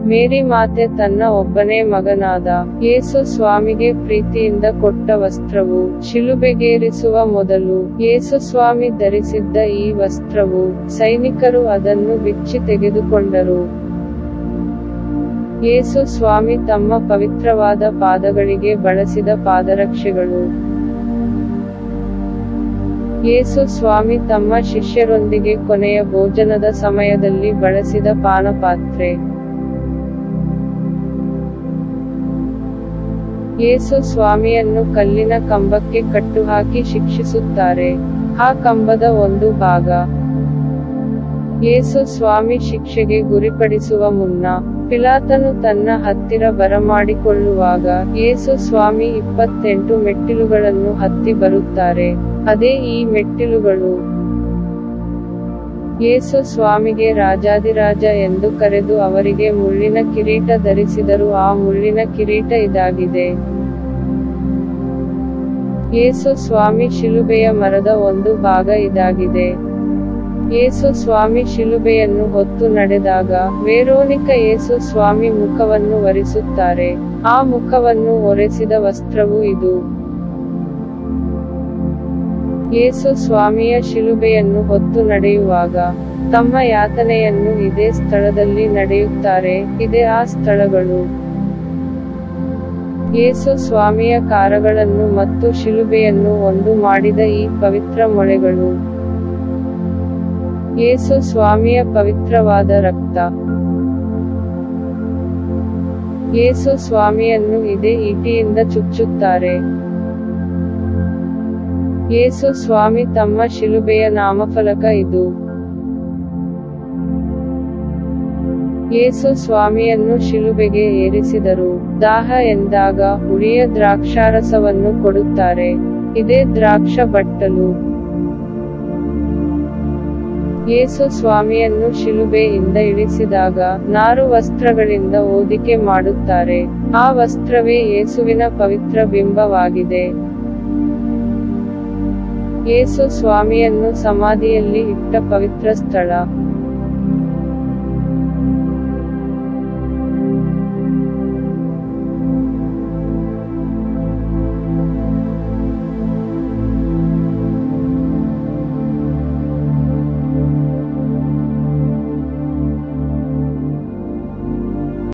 ಮೇರಿ ಮಾತೆ ತನ್ನ ಒಬ್ಬನೇ ಮಗನಾದ ಯೇಸು ಸ್ವಾಮಿಗೆ ಪ್ರೀತಿಯಿಂದ ಕೊಟ್ಟ ವಸ್ತ್ರವು ಶಿಲುಬೆಗೇರಿಸುವ ಮೊದಲು ಯೇಸು ಸ್ವಾಮಿ ಧರಿಸಿದ್ದ ಈ ವಸ್ತ್ರವು ಸೈನಿಕರು ಅದನ್ನು ಬಿಚ್ಚಿ ತೆಗೆದುಕೊಂಡರು ಯೇಸು ಸ್ವಾಮಿ ತಮ್ಮ ಪವಿತ್ರವಾದ ಪಾದಗಳಿಗೆ ಬಳಸಿದ ಪಾದರಕ್ಷೆಗಳು ಯೇಸು ಸ್ವಾಮಿ ತಮ್ಮ ಶಿಷ್ಯರೊಂದಿಗೆ ಕೊನೆಯ ಭೋಜನದ ಸಮಯದಲ್ಲಿ ಬಳಸಿದ ಪಾನಪಾತ್ರೆ ಯೇಸು ಸ್ವಾಮಿಯನ್ನು ಕಲ್ಲಿನ ಕಂಬಕ್ಕೆ ಕಟ್ಟುಹಾಕಿ ಶಿಕ್ಷಿಸುತ್ತಾರೆ ಆ ಕಂಬದ ಒಂದು ಭಾಗ ಯೇಸು ಸ್ವಾಮಿ ಶಿಕ್ಷೆಗೆ ಗುರಿಪಡಿಸುವ ಮುನ್ನ ಪಿಲಾತನು ತನ್ನ ಹತ್ತಿರ ಬರಮಾಡಿಕೊಳ್ಳುವಾಗ ಯೇಸು ಸ್ವಾಮಿ ಇಪ್ಪತ್ತೆಂಟು ಮೆಟ್ಟಿಲುಗಳನ್ನು ಹತ್ತಿ ಬರುತ್ತಾರೆ ಅದೇ ಈ ಮೆಟ್ಟಿಲುಗಳು ಯೇಸು ಸ್ವಾಮಿಗೆ ರಾಜಾದಿರಾಜ ಎಂದು ಕರೆದು ಅವರಿಗೆ ಮುಳ್ಳಿನ ಕಿರೀಟ ಧರಿಸಿದರು ಆ ಮುಳ್ಳಿನ ಕಿರೀಟ ಇದಾಗಿದೆ ಯೇಸು ಸ್ವಾಮಿ ಶಿಲುಬೆಯ ಮರದ ಒಂದು ಭಾಗ ಇದಾಗಿದೆ ಯೇಸು ಸ್ವಾಮಿ ಶಿಲುಬೆಯನ್ನು ಹೊತ್ತು ನಡೆದಾಗ ವೇರೋನಿಕ ಯೇಸು ಸ್ವಾಮಿ ಮುಖವನ್ನು ಒರೆಸುತ್ತಾರೆ ಆ ಮುಖವನ್ನು ಒರೆಸಿದ ವಸ್ತ್ರವು ಇದು ಯೇಸು ಸ್ವಾಮಿಯ ಶಿಲುಬೆಯನ್ನು ಹೊತ್ತು ನಡೆಯುವಾಗ ತಮ್ಮ ಯಾತನೆಯನ್ನು ಇದೇ ಸ್ಥಳದಲ್ಲಿ ನಡೆಯುತ್ತಾರೆ ಇದೇ ಆ ಸ್ಥಳಗಳು ಯೇಸು ಸ್ವಾಮಿಯ ಕಾರಗಳನ್ನು ಮತ್ತು ಶಿಲುಬೆಯನ್ನು ಒಂದು ಮಾಡಿದ ಈ ಪವಿತ್ರ ಮೊಳೆಗಳು ಯೇಸು ಸ್ವಾಮಿಯ ಪವಿತ್ರವಾದ ರಕ್ತ ಯೇಸು ಸ್ವಾಮಿಯನ್ನು ಇದೇ ಈಟಿಯಿಂದ ಚುಚ್ಚುತ್ತಾರೆ ಯೇಸು ಸ್ವಾಮಿ ತಮ್ಮ ಶಿಲುಬೆಯ ನಾಮಫಲಕ ಇದು ಯೇಸು ಸ್ವಾಮಿಯನ್ನು ಶಿಲುಬೆಗೆ ಏರಿಸಿದರು ದಾಹ ಎಂದಾಗ ಹುಳಿಯ ದ್ರಾಕ್ಷಾರಸವನ್ನು ಕೊಡುತ್ತಾರೆ ಇದೇ ದ್ರಾಕ್ಷ ಬಟ್ಟಲು ಯೇಸು ಸ್ವಾಮಿಯನ್ನು ಶಿಲುಬೆಯಿಂದ ಇಳಿಸಿದಾಗ ನಾರು ವಸ್ತ್ರಗಳಿಂದ ಓದಿಕೆ ಮಾಡುತ್ತಾರೆ ಆ ವಸ್ತ್ರವೇ ಯೇಸುವಿನ ಪವಿತ್ರ ಬಿಂಬವಾಗಿದೆ ಯೇಸು ಸ್ವಾಮಿಯನ್ನು ಸಮಾಧಿಯಲ್ಲಿ ಇಟ್ಟ ಪವಿತ್ರ ಸ್ಥಳ